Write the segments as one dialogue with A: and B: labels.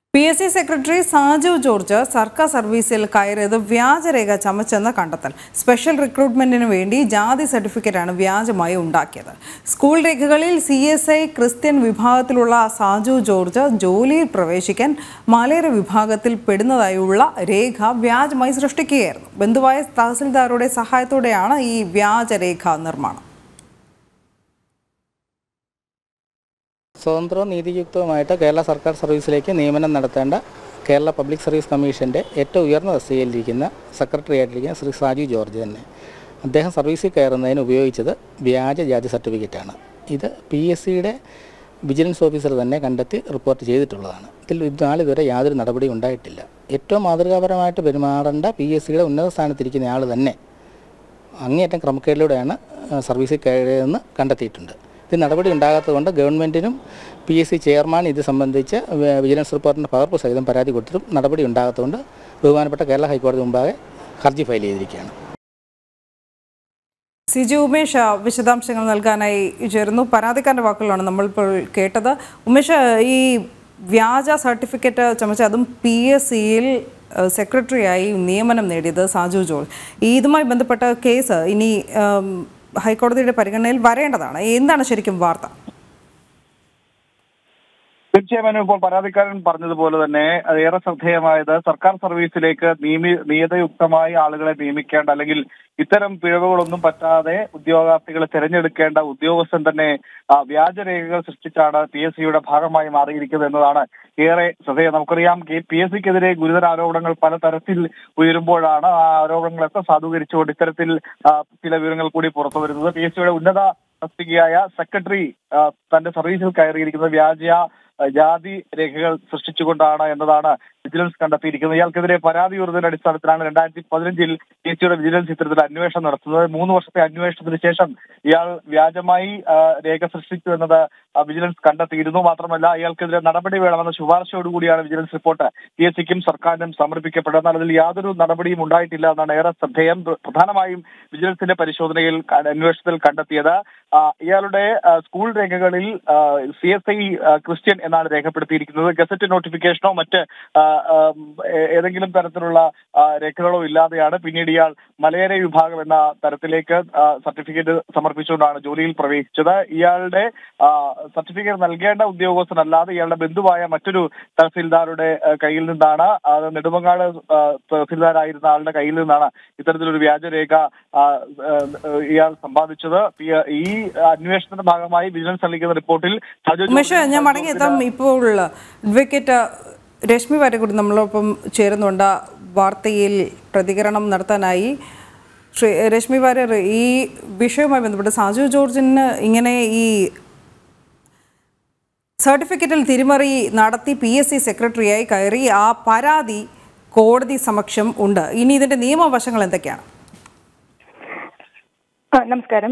A: P S C secretary Saju George സർക്കാർ സർവീസിൽ കയറിയത് വ്യാജരേഖ ചമച്ചെന്ന കണ്ടെത്തൽ സ്പെഷ്യൽ റിക്രൂട്ട്മെന്റിന് വേണ്ടി ജാതി സർട്ടിഫിക്കറ്റാണ് വ്യാജമായി ഉണ്ടാക്കിയത് സ്കൂൾ രേഖകളിൽ സി എസ് ഐ ക്രിസ്ത്യൻ വിഭാഗത്തിലുള്ള സാജു ജോർജ് ജോലിയിൽ പ്രവേശിക്കാൻ മലയര വിഭാഗത്തിൽ പെടുന്നതായുള്ള രേഖ വ്യാജമായി സൃഷ്ടിക്കുകയായിരുന്നു ബന്ധുവായ തഹസിൽദാരുടെ സഹായത്തോടെയാണ് ഈ വ്യാജരേഖ നിർമ്മാണം
B: സ്വതന്ത്രവും നീതിയുക്തവുമായിട്ട് കേരള സർക്കാർ സർവീസിലേക്ക് നിയമനം നടത്തേണ്ട കേരള പബ്ലിക് സർവീസ് കമ്മീഷൻ്റെ ഏറ്റവും ഉയർന്ന തസ്തികയിലിരിക്കുന്ന സെക്രട്ടറി ആയിട്ടിരിക്കുന്ന ശ്രീ സാജു ജോർജ് തന്നെ അദ്ദേഹം സർവീസിൽ കയറുന്നതിന് ഉപയോഗിച്ചത് വ്യാജ ജാതി സർട്ടിഫിക്കറ്റാണ് ഇത് പി എസ് സിയുടെ വിജിലൻസ് ഓഫീസർ തന്നെ കണ്ടെത്തി റിപ്പോർട്ട് ചെയ്തിട്ടുള്ളതാണ് ഇതിൽ നാളിതുവരെ യാതൊരു നടപടിയും ഉണ്ടായിട്ടില്ല ഏറ്റവും മാതൃകാപരമായിട്ട് പെരുമാറേണ്ട പി എസ് സിയുടെ ഉന്നത സ്ഥാനത്തിരിക്കുന്ന ആൾ തന്നെ അങ്ങേയറ്റം ക്രമക്കേടിലൂടെയാണ് ആ, സർവീസിൽ കയറിയതെന്ന് കണ്ടെത്തിയിട്ടുണ്ട് ഇത് നടപടി ഉണ്ടാകാത്തതുകൊണ്ട് ഗവൺമെൻറ്റിനും പി എസ് സി ചെയർമാൻ ഇത് സംബന്ധിച്ച് വി- വിജിലൻസ് റിപ്പോർട്ടിൻ്റെ പകർപ്പ് സഹിതം പരാതി കൊടുത്തിട്ടും നടപടി ഉണ്ടാകാത്തതുകൊണ്ട് ബഹുമാനപ്പെട്ട കേരള ഹൈക്കോടതി മുമ്പാകെ ഹർജി ഫയൽ ചെയ്തിരിക്കുകയാണ്
A: സിജി ഉമേഷ് വിശദാംശങ്ങൾ നൽകാനായി ചേരുന്നു പരാതിക്കാരൻ്റെ വാക്കുകളാണ് നമ്മളിപ്പോൾ കേട്ടത് ഉമേഷ് ഈ വ്യാജ സർട്ടിഫിക്കറ്റ് ചമച്ച അതും പി എസ് സിയിൽ സെക്രട്ടറിയായി നിയമനം നേടിയത് സാജു ജോർജ് ഈ ഇതുമായി ബന്ധപ്പെട്ട കേസ് ഇനി ഉം, ഹൈക്കോടതിയുടെ പരിഗണനയിൽ വരേണ്ടതാണ് എന്താണ് ശരിക്കും വാർത്ത
C: തീർച്ചയായും ഇപ്പോൾ പരാതിക്കാരൻ പറഞ്ഞതുപോലെ തന്നെ അത് ഏറെ ശ്രദ്ധേയമായത് സർക്കാർ സർവീസിലേക്ക് നിയമി നിയതയുക്തമായി ആളുകളെ നിയമിക്കേണ്ട അല്ലെങ്കിൽ ഇത്തരം പിഴവുകളൊന്നും പറ്റാതെ ഉദ്യോഗാർത്ഥികളെ തിരഞ്ഞെടുക്കേണ്ട ഉദ്യോഗസ്ഥൻ തന്നെ ആ, വ്യാജരേഖകൾ സൃഷ്ടിച്ചാണ് പി എസ് സിയുടെ ഭാഗമായി മാറിയിരിക്കുന്നത് എന്നതാണ് ഏറെ ശ്രദ്ധേയം നമുക്കറിയാം പി എസ് സിക്കെതിരെ ഗുരുതര ആരോപണങ്ങൾ പലതരത്തിൽ ഉയരുമ്പോഴാണ് ആ ആരോപണങ്ങളൊക്കെ സാധൂകരിച്ചുകൊണ്ട് ഇത്തരത്തിൽ ആ, ചില വിവരങ്ങൾ കൂടി പുറത്തു വരുന്നത് പി എസ് സിയുടെ ഉന്നത തസ്തികയായ സെക്രട്ടറി ആ, തന്റെ സർവീസിൽ കയറിയിരിക്കുന്നത് വ്യാജ ആ, ജാതി രേഖകൾ സൃഷ്ടിച്ചുകൊണ്ടാണ് എന്നതാണ് വിജിലൻസ് കണ്ടെത്തിയിരിക്കുന്നത് ഇയാൾക്കെതിരെ പരാതി ഉയർന്നതിന്റെ അടിസ്ഥാനത്തിലാണ് രണ്ടായിരത്തി പതിനഞ്ചിൽ പി എസ് സിയുടെ വിജിലൻസ് ഇത്തരത്തിൽ അന്വേഷണം നടത്തുന്നത് മൂന്ന് വർഷത്തെ അന്വേഷണത്തിന് ശേഷം ഇയാൾ വ്യാജമായി ആ, രേഖ സൃഷ്ടിച്ചു എന്നത് ആ, വിജിലൻസ് കണ്ടെത്തിയിരുന്നു മാത്രമല്ല ഇയാൾക്കെതിരെ നടപടി വേണമെന്ന ശുപാർശയോടുകൂടിയാണ് വിജിലൻസ് റിപ്പോർട്ട് പി എസ് സിക്കും സർക്കാരിനും സമർപ്പിക്കപ്പെട്ടത് എന്നാൽ അതിൽ യാതൊരു നടപടിയും ഉണ്ടായിട്ടില്ല എന്നാണ് ഏറെ ശ്രദ്ധേയം പ്രധാനമായും വിജിലൻസിന്റെ പരിശോധനയിൽ ക- അന്വേഷണത്തിൽ കണ്ടെത്തിയത് ആ, ഇയാളുടെ ആ, സ്കൂൾ രേഖകളിൽ സി എസ് ഐ ക്രിസ്ത്യൻ എന്നാണ് രേഖപ്പെടുത്തിയിരിക്കുന്നത് ഗസറ്റ് നോട്ടിഫിക്കേഷനോ മറ്റ് ആ, ആം, ഏ- ഏതെങ്കിലും തരത്തിലുള്ള ആ, രേഖകളോ ഇല്ലാതെയാണ് പിന്നീട് ഇയാൾ മലയര വിഭാഗം എന്ന തരത്തിലേക്ക് ആ, സർട്ടിഫിക്കറ്റ് സമർപ്പിച്ചുകൊണ്ടാണ് ജോലിയിൽ പ്രവേശിച്ചത് ഇയാളുടെ ആ, സർട്ടിഫിക്കറ്റ് നൽകേണ്ട ഉദ്യോഗസ്ഥനല്ലാതെ ഇയാളുടെ ബന്ധുവായ മറ്റൊരു തഹസിൽദാരുടെ ആ, കയ്യിൽ നിന്നാണ് അത് നെടുമങ്ങാട് ആ, തഹസിൽദാരായിരുന്ന ആളുടെ കയ്യിൽ നിന്നാണ് ഇത്തരത്തിലൊരു വ്യാജരേഖ ആ, ആ, ഇയാൾ സമ്പാദിച്ചത് പി- ഈ അന്വേഷണത്തിന്റെ ഭാഗമായി വിജിലൻസ് നൽകിയ റിപ്പോർട്ടിൽ സജു
A: ഉമേഷ്
C: ജോർജിന്
A: ഞാൻ മടങ്ങിയെത്താം ഇപ്പോൾ അഡ്വക്കേറ്റ് രശ്മി വാര്യക്കുടി നമ്മളൊപ്പം ചേരുന്നുണ്ട് വാർത്തയിൽ പ്രതികരണം നടത്താനായി ശ്രീ രശ്മി വാര്യർ ഈ വിഷയവുമായി ബന്ധപ്പെട്ട് സാജു ജോർജിന് ഇങ്ങനെ ഈ സർട്ടിഫിക്കറ്റിൽ തിരിമറി നടത്തി പി എസ് സി സെക്രട്ടറിയായി കയറി ആ പരാതി കോടതി സമക്ഷം ഉണ്ട് ഇനി ഇതിന്റെ നിയമവശങ്ങൾ എന്തൊക്കെയാണ്
D: ആ, നമസ്കാരം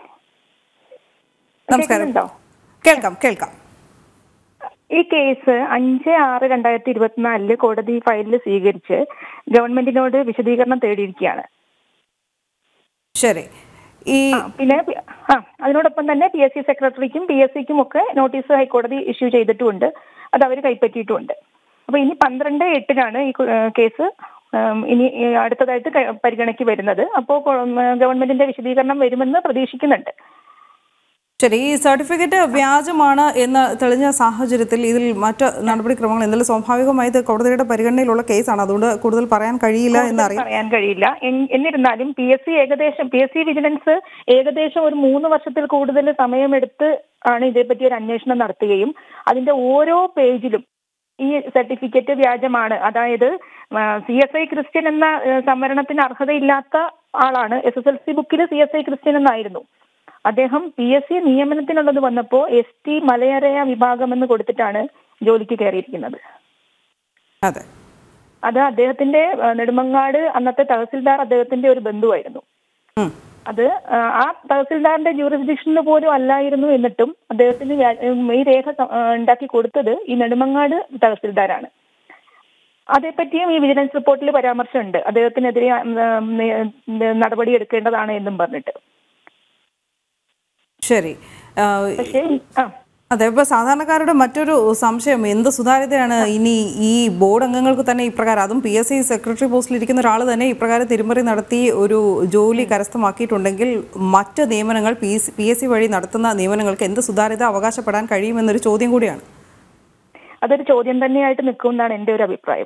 A: നമസ്കാരം
D: കേൾക്കുന്നുണ്ടോ?
A: കേൾക്കാം കേൾക്കാം
D: ഈ കേസ് അഞ്ച് ആറ് രണ്ടായിരത്തി ഇരുപത്തിനാലില് കോടതി ഫയലിൽ സ്വീകരിച്ച് ഗവൺമെന്റിനോട് വിശദീകരണം തേടിയിരിക്കുകയാണ്
A: ശരി ഈ
D: ആ, പിന്നെ പി- ആ അതിനോടൊപ്പം തന്നെ പി എസ് സി സെക്രട്ടറിക്കും പി എസ് സിക്കും ഒക്കെ നോട്ടീസ് ഹൈക്കോടതി ഇഷ്യൂ ചെയ്തിട്ടുമുണ്ട് അത് അവർ കൈപ്പറ്റിയിട്ടുമുണ്ട് അപ്പൊ ഇനി പന്ത്രണ്ട് എട്ടിനാണ് ഈ കു- ഏ, കേസ് ഉം, ഇനി ഈ അടുത്തതായിട്ട് ക- പരിഗണയ്ക്ക് വരുന്നത് അപ്പോൾ ഗവൺമെന്റിന്റെ വിശദീകരണം വരുമെന്ന് പ്രതീക്ഷിക്കുന്നുണ്ട്
A: ശരി ഈ സർട്ടിഫിക്കറ്റ് വ്യാജമാണ് എന്ന് തെളിഞ്ഞ സാഹചര്യത്തിൽ ഇതിൽ മറ്റ് നടപടിക്രമങ്ങൾ എന്തെങ്കിലും സ്വാഭാവികമായി ഇത് കോടതിയുടെ പരിഗണനയിലുള്ള കേസാണ് അതുകൊണ്ട് കൂടുതൽ പറയാൻ കഴിയില്ല എന്നറിയാം
D: പറയാൻ കഴിയില്ല എൻ- എന്നിരുന്നാലും പി എസ് സി ഏകദേശം പി എസ് സി വിജിലൻസ് ഏകദേശം ഒരു മൂന്ന് വർഷത്തിൽ കൂടുതൽ സമയമെടുത്ത് ആണ് ഇതേപ്പറ്റി ഒരു അന്വേഷണം നടത്തുകയും അതിന്റെ ഓരോ പേജിലും ഈ സർട്ടിഫിക്കറ്റ് വ്യാജമാണ് അതായത് സി എസ് ഐ ക്രിസ്ത്യൻ എന്ന ഏഹ്, സംവരണത്തിന് അർഹതയില്ലാത്ത ആളാണ് എസ് എസ് എൽ സി ബുക്കിൽ സി എസ് ഐ ക്രിസ്ത്യൻ എന്നായിരുന്നു അദ്ദേഹം പി എസ് സി നിയമനത്തിനുള്ളത് വന്നപ്പോൾ എസ് ടി മലയരയ വിഭാഗം എന്ന് കൊടുത്തിട്ടാണ് ജോലിക്ക് കയറിയിരിക്കുന്നത്
A: അതെ
D: അത് അദ്ദേഹത്തിന്റെ ആ, നെടുമങ്ങാട് അന്നത്തെ തഹസിൽദാർ അദ്ദേഹത്തിന്റെ ഒരു ബന്ധുവായിരുന്നു
A: ഉം.
D: അത് ആ, ആ തഹസിൽദാറിന്റെ ജൂറിസ്ഡിക്ഷനിൽ പോലും അല്ലായിരുന്നു എന്നിട്ടും അദ്ദേഹത്തിന് വ്യാ- ഉം, ഈ രേഖ സ- ആ, ഉണ്ടാക്കി കൊടുത്തത് ഈ നെടുമങ്ങാട് തഹസിൽദാരാണ് അതേപ്പറ്റിയും ഈ വിജിലൻസ് റിപ്പോർട്ടിൽ പരാമർശമുണ്ട് അദ്ദേഹത്തിനെതിരെ ഉം, ഉം, നടപടി എടുക്കേണ്ടതാണ് എന്നും പറഞ്ഞിട്ട്
A: ശരി ആ,
D: പക്ഷേ ആ
A: അതെ ഇപ്പോൾ സാധാരണക്കാരുടെ മറ്റൊരു സംശയം എന്ത് സുതാര്യതയാണ് ഇനി ഈ ബോർഡ് അംഗങ്ങൾക്ക് തന്നെ ഇപ്രകാരം അതും പി എസ് സി സെക്രട്ടറി പോസ്റ്റിൽ ഇരിക്കുന്ന ഒരാൾ തന്നെ ഇപ്രകാരം തിരിമറി നടത്തി ഒരു ജോലി കരസ്ഥമാക്കിയിട്ടുണ്ടെങ്കിൽ മറ്റ് നിയമനങ്ങൾ P S P S C വഴി നടത്തുന്ന നിയമനങ്ങൾക്ക് എന്ത് സുതാര്യത അവകാശപ്പെടാൻ കഴിയുമെന്നൊരു ചോദ്യം കൂടിയാണ്
D: അതൊരു ചോദ്യം തന്നെയായിട്ട് നിൽക്കുമെന്നാണ് എൻ്റെ ഒരു അഭിപ്രായം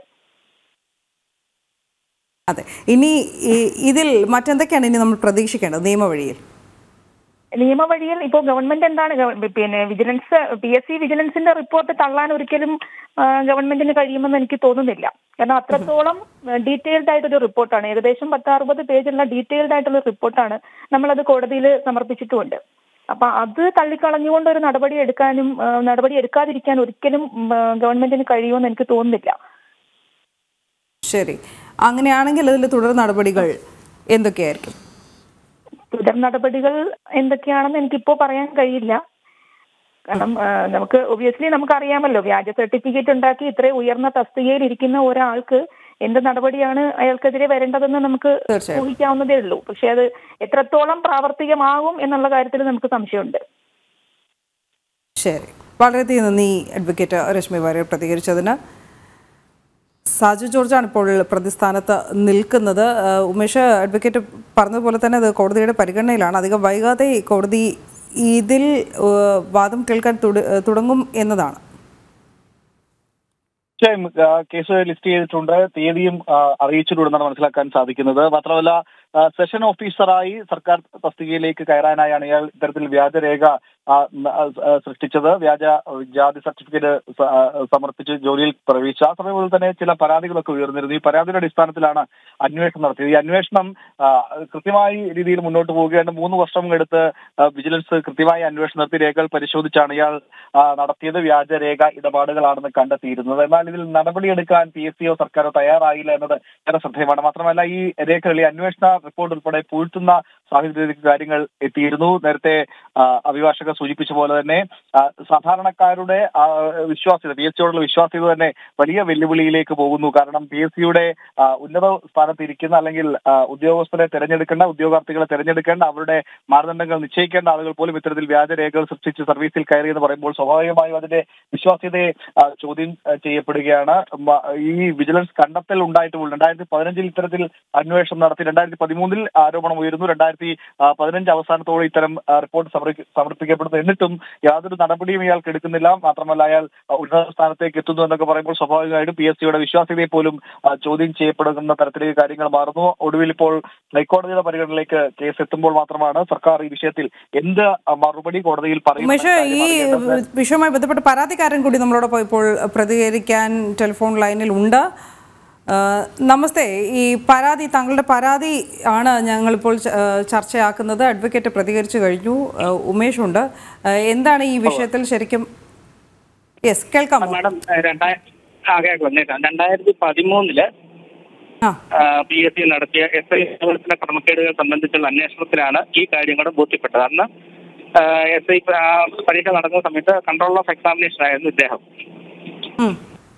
A: അതെ ഇനി ഈ- ഇതിൽ മറ്റെന്തൊക്കെയാണ് ഇനി നമ്മൾ പ്രതീക്ഷിക്കേണ്ടത് നിയമവഴിയിൽ
D: നിയമവഴിയിൽ ഇപ്പോൾ ഗവൺമെന്റ് എന്താണ് ഗവ- പിന്നെ വിജിലൻസ് പി എസ് സി വിജിലൻസിന്റെ റിപ്പോർട്ട് തള്ളാൻ ഒരിക്കലും ആ, ഗവൺമെന്റിന് കഴിയുമെന്ന് എനിക്ക് തോന്നുന്നില്ല കാരണം അത്രത്തോളം ഡീറ്റെയിൽഡ് ആയിട്ടൊരു റിപ്പോർട്ടാണ് ഏകദേശം പത്ത് അറുപത് പേജുള്ള ഡീറ്റെയിൽഡ് ആയിട്ടുള്ള റിപ്പോർട്ടാണ് നമ്മളത് കോടതിയിൽ സമർപ്പിച്ചിട്ടുമുണ്ട് അപ്പൊ അത് തള്ളിക്കളഞ്ഞുകൊണ്ട് ഒരു നടപടി എടുക്കാനും ആ, നടപടി എടുക്കാതിരിക്കാൻ ഒരിക്കലും ഉം, ആ, ഗവൺമെന്റിന് കഴിയുമെന്ന് എനിക്ക് തോന്നുന്നില്ല
A: ശരി അങ്ങനെയാണെങ്കിൽ അതിൽ തുടർ നടപടികൾ എന്തൊക്കെയായിരിക്കും
D: തുടർ നടപടികൾ എന്തൊക്കെയാണെന്ന് എനിക്കിപ്പോ പറയാൻ കഴിയില്ല കാരണം ആ, നമുക്ക് ഒബിയസ്ലി നമുക്കറിയാമല്ലോ വ്യാജ സർട്ടിഫിക്കറ്റ് ഉണ്ടാക്കി ഇത്രയും ഉയർന്ന തസ്തികയിൽ ഇരിക്കുന്ന ഒരാൾക്ക് എന്ത് നടപടിയാണ് അയാൾക്കെതിരെ വരേണ്ടതെന്ന് നമുക്ക്
A: തീർച്ചയായും.
D: ഊഹിക്കാവുന്നതേ ഉള്ളൂ പക്ഷെ അത് എത്രത്തോളം പ്രാവർത്തികമാകും എന്നുള്ള കാര്യത്തിൽ നമുക്ക് സംശയമുണ്ട്
A: ശരി വളരെയധികം നന്ദി അഡ്വക്കേറ്റ് രശ്മി വാര്യർ പ്രതികരിച്ചതിന് സാജു ജോർജാണ് ഇപ്പോൾ പ്രതിസ്ഥാനത്ത് നിൽക്കുന്നത് ആ, ഉമേഷ് അഡ്വക്കേറ്റ് പറഞ്ഞതുപോലെ തന്നെ അത് കോടതിയുടെ പരിഗണനയിലാണ് അധികം വൈകാതെ കോടതി ഇതിൽ ആ, വാദം കേൾക്കാൻ തുട- തുടങ്ങും എന്നതാണ്
C: തീർച്ചയായും ആ, കേസ് ലിസ്റ്റ് ചെയ്തിട്ടുണ്ട് തീയതിയും ആ, അറിയിച്ചിട്ടുണ്ടെന്നാണ് മനസ്സിലാക്കാൻ സാധിക്കുന്നത് മാത്രമല്ല ആ, സെഷൻ ഓഫീസറായി സർക്കാർ തസ്തികയിലേക്ക് കയറാനായാണ് ഇയാൾ ഇത്തരത്തിൽ വ്യാജരേഖ ആ, ന- ആ, ആ, സൃഷ്ടിച്ചത് വ്യാജ ജാതി സർട്ടിഫിക്കറ്റ് സ- ആ, സമർപ്പിച്ച് ജോലിയിൽ പ്രവേശിച്ചു ആ സമയം മുതൽ തന്നെ ചില പരാതികളൊക്കെ ഉയർന്നിരുന്നു ഈ പരാതിയുടെ അടിസ്ഥാനത്തിലാണ് അന്വേഷണം നടത്തിയത് ഈ അന്വേഷണം ആ, കൃത്യമായി രീതിയിൽ മുന്നോട്ട് പോവുകയാണ് മൂന്ന് വർഷം എടുത്ത് ആ, വിജിലൻസ് കൃത്യമായി അന്വേഷണം നടത്തി രേഖകൾ പരിശോധിച്ചാണ് ഇയാൾ ആ, നടത്തിയത് വ്യാജരേഖ ഇടപാടുകളാണെന്ന് കണ്ടെത്തിയിരുന്നത് എന്നാൽ ഇതിൽ നടപടിയെടുക്കാൻ പി എസ് സിയോ സർക്കാരോ തയ്യാറായില്ല എന്നത് ഏറെ ശ്രദ്ധേയമാണ് മാത്രമല്ല ഈ രേഖകൾ ഈ അന്വേഷണ റിപ്പോർട്ട് ഉൾപ്പെടെ പൂഴ്ത്തുന്ന സാഹചര്യത്തിലേക്ക് കാര്യങ്ങൾ എത്തിയിരുന്നു നേരത്തെ ആ, അഭിഭാഷക സൂചിപ്പിച്ച പോലെ തന്നെ ആ, സാധാരണക്കാരുടെ ആ, വിശ്വാസ്യത പി എസ് സിയോടുള്ള വിശ്വാസ്യത തന്നെ വലിയ വെല്ലുവിളിയിലേക്ക് പോകുന്നു കാരണം പി എസ് സിയുടെ ഉന്നത സ്ഥാനത്ത് ഇരിക്കുന്ന അല്ലെങ്കിൽ ആ, ഉദ്യോഗസ്ഥരെ തെരഞ്ഞെടുക്കേണ്ട ഉദ്യോഗാർത്ഥികളെ തെരഞ്ഞെടുക്കേണ്ട അവരുടെ മാനദണ്ഡങ്ങൾ നിശ്ചയിക്കേണ്ട ആളുകൾ പോലും ഇത്തരത്തിൽ വ്യാജരേഖകൾ സൃഷ്ടിച്ച് സർവീസിൽ കയറി എന്ന് പറയുമ്പോൾ സ്വാഭാവികമായും അതിന്റെ വിശ്വാസ്യതയെ ആ, ചോദ്യം ആ, ചെയ്യപ്പെടുകയാണ് മ- ഈ വിജിലൻസ് കണ്ടെത്തൽ ഉണ്ടായിട്ടുള്ളൂ രണ്ടായിരത്തി പതിനഞ്ചിൽ ഇത്തരത്തിൽ അന്വേഷണം നടത്തി രണ്ടായിരത്തി പതിമൂന്നിൽ ആരോപണം ഉയരുന്നു രണ്ടായിരത്തി ആ, പതിനഞ്ച് അവസാനത്തോടെ ഇത്തരം ആ, റിപ്പോർട്ട് സമർപ്പി- സമർപ്പിക്കപ്പെടുന്നു എന്നിട്ടും യാതൊരു നടപടിയും ഇയാൾക്ക് എടുക്കുന്നില്ല മാത്രമല്ല അയാൾ ആ, ഉന്നത സ്ഥാനത്തേക്ക് എത്തുന്നു എന്നൊക്കെ പറയുമ്പോൾ സ്വാഭാവികമായിട്ടും പി എസ് സിയുടെ വിശ്വാസ്യതയെ പോലും ആ, ചോദ്യം ചെയ്യപ്പെടുന്ന തരത്തിലേക്ക് കാര്യങ്ങൾ മാറുന്നു ഒടുവിൽ ഇപ്പോൾ ഹൈക്കോടതിയുടെ പരിഗണനയിലേക്ക് കേസ് എത്തുമ്പോൾ മാത്രമാണ് സർക്കാർ ഈ വിഷയത്തിൽ എന്ത് ആ, മറുപടി കോടതിയിൽ പറയും
A: ഉമേഷ്
C: എന്ന കാര്യം
A: ഈ
C: അറിയേണ്ടത്.
A: വിഷയവുമായി ബന്ധപ്പെട്ട് പരാതിക്കാരൻ കൂടി നമ്മളോടൊപ്പം ഇപ്പോൾ പ്രതികരിക്കാൻ ടെലിഫോൺ ലൈനിൽ ഉണ്ട് ആ, നമസ്തേ ഈ പരാതി താങ്കളുടെ പരാതി ആണ് ഞങ്ങളിപ്പോൾ ച- ആ, ചർച്ചയാക്കുന്നത് അഡ്വക്കേറ്റ് പ്രതികരിച്ചു കഴിഞ്ഞു ആ, ഉമേഷുണ്ട് ആ, എന്താണ് ഈ വിഷയത്തിൽ ശരിക്കും യെസ് കേൾക്കാമോ
E: മാഡം രണ്ടായിരത്തി ആകെ വന്നേക്കാം രണ്ടായിരത്തി പതിമൂന്നില്
A: ആ
E: പി എസ് സി നടത്തിയ എസ് ഐ നിയമനത്തിലെ ക്രമക്കേടുകൾ സംബന്ധിച്ചുള്ള അന്വേഷണത്തിലാണ് ഈ കാര്യങ്ങൾ ബോധ്യപ്പെട്ടത് അന്ന് എസ് ഐ പരീക്ഷ നടക്കുന്ന സമയത്ത് കൺട്രോൾ ഓഫ് എക്സാമിനേഷൻ ആയിരുന്നു ഇദ്ദേഹം
A: ഉം.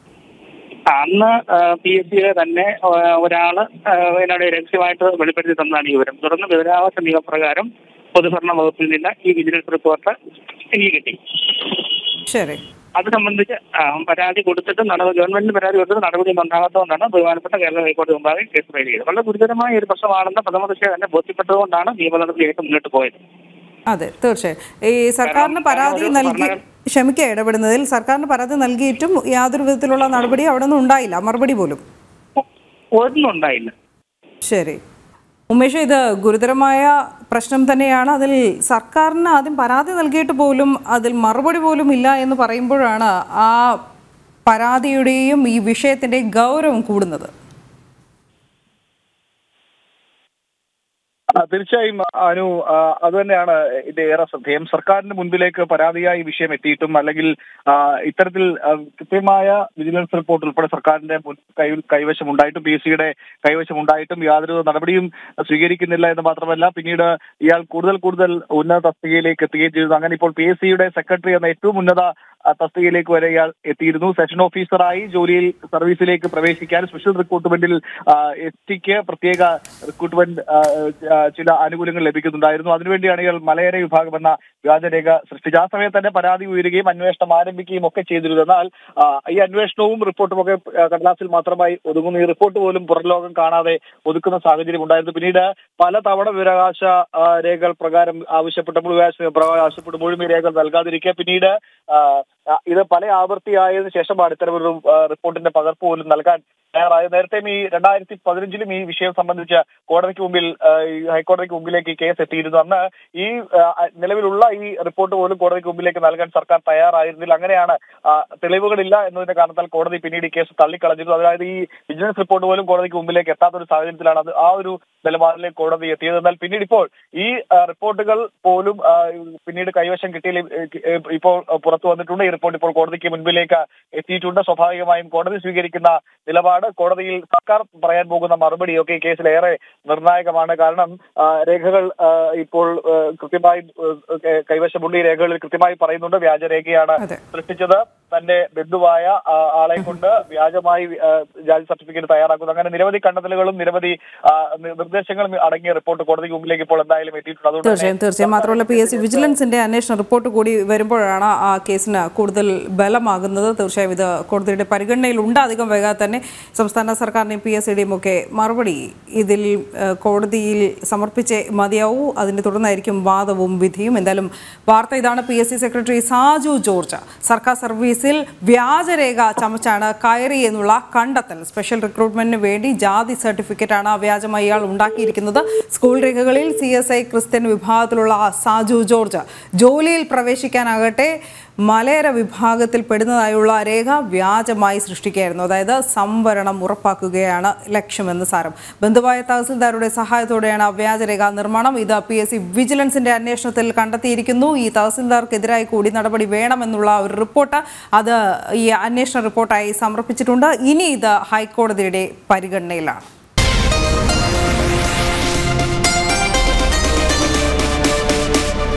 E: അന്ന് പി എസ് സിയിലെ തന്നെ ആ, ഒരാള് ആ, എന്നോട് രഹസ്യമായിട്ട് വെളിപ്പെടുത്തി തന്നതാണ് ഈ വിവരം തുടർന്ന് വിവരാവകാശ നിയമപ്രകാരം പൊതുഭരണ വകുപ്പിൽ നിന്ന് ഈ വിജിലൻസ് റിപ്പോർട്ട് എനിക്ക് കിട്ടി
A: ശരി
E: അത് സംബന്ധിച്ച് ആ, പരാതി കൊടുത്തിട്ട് നടപടി ഗവൺമെന്റിന് പരാതി കൊടുത്തിട്ട് നടപടിയൊന്നും ഉണ്ടാകാത്തതുകൊണ്ടാണ് ബഹുമാനപ്പെട്ട കേരള ഹൈക്കോടതി മുമ്പാകെ കേസ് ഫയൽ ചെയ്തത് വളരെ ഗുരുതരമായ ഒരു പ്രശ്നമാണെന്ന് പ്രഥമ ദൃഷ്ടിയ തന്നെ ബോധ്യപ്പെട്ടതുകൊണ്ടാണ് നിയമ നടപടിയായിട്ട് മുന്നോട്ട് പോയത്
A: അതെ തീർച്ചയായും ഈ സർക്കാരിന് പരാതി
E: ഒരു
A: നൽകി
E: ഭരണ-
A: ക്ഷമിക്കുക ഇടപെടുന്നതിൽ സർക്കാരിന് പരാതി നൽകിയിട്ടും യാതൊരു വിധത്തിലുള്ള നടപടി അവിടെ നിന്ന് ഉണ്ടായില്ല മറുപടി പോലും
E: ഒന്നും ഉണ്ടായില്ല
A: ശരി ഉമേഷ് ഇത് ഗുരുതരമായ പ്രശ്നം തന്നെയാണ് അതിൽ സർക്കാരിന് ആദ്യം പരാതി നൽകിയിട്ട് പോലും അതിൽ മറുപടി പോലും ഇല്ല എന്ന് പറയുമ്പോഴാണ് ആ പരാതിയുടെയും ഈ വിഷയത്തിൻ്റെയും ഗൗരവം കൂടുന്നത്
C: ആ, തീർച്ചയായും അനു ആ, അത് തന്നെയാണ് ഇത് ഏറെ ശ്രദ്ധേയം സർക്കാരിന്റെ മുൻപിലേക്ക് പരാതിയായി ഈ വിഷയം എത്തിയിട്ടും അല്ലെങ്കിൽ ആ, ഇത്തരത്തിൽ ആ, കൃത്യമായ വിജിലൻസ് റിപ്പോർട്ട് ഉൾപ്പെടെ സർക്കാരിന്റെ മുൻ കൈ കൈവശം ഉണ്ടായിട്ടും പി എസ് സിയുടെ കൈവശം ഉണ്ടായിട്ടും യാതൊരു നടപടിയും സ്വീകരിക്കുന്നില്ല എന്ന് മാത്രമല്ല പിന്നീട് ഇയാൾ കൂടുതൽ കൂടുതൽ ഉന്നത തസ്തികയിലേക്ക് എത്തുകയും ചെയ്തു അങ്ങനെ ഇപ്പോൾ പി എസ് സിയുടെ സെക്രട്ടറി എന്ന ഏറ്റവും ഉന്നത ആ, തസ്തികയിലേക്ക് വരെ ഇയാൾ എത്തിയിരുന്നു സെഷൻ ഓഫീസറായി ജോലിയിൽ സർവീസിലേക്ക് പ്രവേശിക്കാൻ സ്പെഷ്യൽ റിക്രൂട്ട്മെന്റിൽ എസ് ടിക്ക് പ്രത്യേക റിക്രൂട്ട്മെന്റ് ആ, ആ, ചില ആനുകൂല്യങ്ങൾ ലഭിക്കുന്നുണ്ടായിരുന്നു അതിനുവേണ്ടിയാണ് ഇയാൾ മലയര വിഭാഗം എന്ന വ്യാജരേഖ സൃഷ്ടിച്ചത് ആ സമയത്ത് തന്നെ പരാതി ഉയരുകയും അന്വേഷണം ആരംഭിക്കുകയും ഒക്കെ ചെയ്തിരുന്നു എന്നാൽ ആ, ഈ അന്വേഷണവും റിപ്പോർട്ടും ഒക്കെ ആ, കടലാസിൽ മാത്രമായി ഒതുങ്ങുന്നു ഈ റിപ്പോർട്ട് പോലും പുറംലോകം കാണാതെ ഒതുക്കുന്ന സാഹചര്യം ഉണ്ടായിരുന്നു പിന്നീട് പലതവണ വിവരാവകാശ ആ, രേഖകൾ പ്രകാരം ആവശ്യപ്പെട്ടപ്പോൾ വിവരാവകാശ പ്രകാരം ആവശ്യപ്പെടുമ്പോഴും ഈ രേഖകൾ നൽകാതിരിക്കുക പിന്നീട് ആ, ആ, ഇത് പല ആവർത്തിയായതിനു ശേഷമാണ് ഇത്തരമൊരു ആ, റിപ്പോർട്ടിന്റെ പകർപ്പ് പോലും നൽകാൻ തയ്യാറായത് നേരത്തെയും ഈ രണ്ടായിരത്തി പതിനഞ്ചിലും ഈ വിഷയം സംബന്ധിച്ച് കോടതിക്ക് മുമ്പിൽ ആ, ഈ ഹൈക്കോടതിക്ക് മുമ്പിലേക്ക് ഈ കേസ് എത്തിയിരുന്നു അന്ന് ഈ ആ, നിലവിലുള്ള ഈ റിപ്പോർട്ട് പോലും കോടതിക്ക് മുമ്പിലേക്ക് നൽകാൻ സർക്കാർ തയ്യാറായിരുന്നില്ല അങ്ങനെയാണ് ആ, തെളിവുകളില്ല എന്നതിന്റെ കാരണത്താൽ കോടതി പിന്നീട് ഈ കേസ് തള്ളിക്കളഞ്ഞിരുന്നു അതായത് ഈ വിജിലൻസ് റിപ്പോർട്ട് പോലും കോടതിക്ക് മുമ്പിലേക്ക് എത്താത്ത ഒരു സാഹചര്യത്തിലാണ് അത് ആ ഒരു നിലപാടിലേക്ക് കോടതി എത്തിയത് എന്നാൽ പിന്നീട് ഇപ്പോൾ ഈ ആ, റിപ്പോർട്ടുകൾ പോലും ആ, പിന്നീട് കൈവശം കിട്ടിയ ഇപ്പോൾ പുറത്തു വന്നിട്ടുണ്ട് ഈ റിപ്പോർട്ട് ഇപ്പോൾ കോടതിക്ക് മുൻപിലേക്ക് എത്തിയിട്ടുണ്ട് സ്വാഭാവികമായും കോടതി സ്വീകരിക്കുന്ന നിലപാട് കോടതിയിൽ സർക്കാർ പറയാൻ പോകുന്ന മറുപടിയൊക്കെ ഈ കേസിൽ ഏറെ നിർണായകമാണ് കാരണം ആ, രേഖകൾ ആ, ഇപ്പോൾ ആ, കൃത്യമായി ആ, കൈ- കൈവശമുള്ള ഈ രേഖകളിൽ കൃത്യമായി പറയുന്നുണ്ട് വ്യാജരേഖയാണ്
A: അതെ.
C: സൃഷ്ടിച്ചത് തന്റെ ബന്ധുവായ ആ, ആളെ കൊണ്ട് വ്യാജമായി ആ, ജാതി സർട്ടിഫിക്കറ്റ് തയ്യാറാക്കുന്നു അങ്ങനെ നിരവധി കണ്ടെത്തലുകളും നിരവധി ആ, നി- നിർദ്ദേശങ്ങളും അടങ്ങിയ റിപ്പോർട്ട് കോടതിക്ക് മുമ്പിലേക്ക് ഇപ്പോൾ എന്തായാലും എത്തിയിട്ടുണ്ട് അതുകൊണ്ട് തന്നെ
A: തീർച്ചയായും തീർച്ചയായും മാത്രമല്ല പി എസ് സി വിജിലൻസിന്റെ അന്വേഷണ റിപ്പോർട്ട് കൂടി വരുമ്പോഴാണ് ആ കേസിന് കൂടുതൽ ബലമാകുന്നത് തീർച്ചയായും ഇത് കോടതിയുടെ പരിഗണനയിൽ ഉണ്ട് അധികം വൈകാതെ തന്നെ സംസ്ഥാന സർക്കാരിനെയും പി എസ് സിയുടെയും ഒക്കെ മറുപടി ഇതിൽ ഏഹ്, കോടതിയിൽ സമർപ്പിച്ചേ മതിയാവൂ അതിനെ തുടർന്നായിരിക്കും വാദവും വിധിയും എന്തായാലും വാർത്ത ഇതാണ് P S C secretary Saju George സർക്കാർ സർവീസിൽ വ്യാജരേഖ ചമച്ചാണ് കയറി എന്നുള്ള കണ്ടെത്തൽ സ്പെഷ്യൽ റിക്രൂട്ട്മെന്റിന് വേണ്ടി ജാതി സർട്ടിഫിക്കറ്റാണ് വ്യാജമായി ഇയാൾ ഉണ്ടാക്കിയിരിക്കുന്നത് സ്കൂൾ രേഖകളിൽ സി എസ് ഐ ക്രിസ്ത്യൻ വിഭാഗത്തിലുള്ള സാജു ജോർജ് ജോലിയിൽ പ്രവേശിക്കാനാകട്ടെ മലയര വിഭാഗത്തിൽ പെടുന്നതായുള്ള രേഖ വ്യാജമായി സൃഷ്ടിക്കുകയായിരുന്നു അതായത് സംവരണം ഉറപ്പാക്കുകയാണ് ലക്ഷ്യമെന്ന് സാരം ബന്ധുവായ തഹസിൽദാരുടെ സഹായത്തോടെയാണ് വ്യാജരേഖ നിർമ്മാണം ഇത് പി എസ് സി വിജിലൻസിന്റെ അന്വേഷണത്തിൽ കണ്ടെത്തിയിരിക്കുന്നു ഈ തഹസിൽദാർക്കെതിരായി കൂടി നടപടി വേണമെന്നുള്ള ഒരു റിപ്പോർട്ട് അത് ഈ അന്വേഷണ റിപ്പോർട്ടായി സമർപ്പിച്ചിട്ടുണ്ട് ഇനി ഇത് ഹൈക്കോടതിയുടെ പരിഗണനയിലാണ്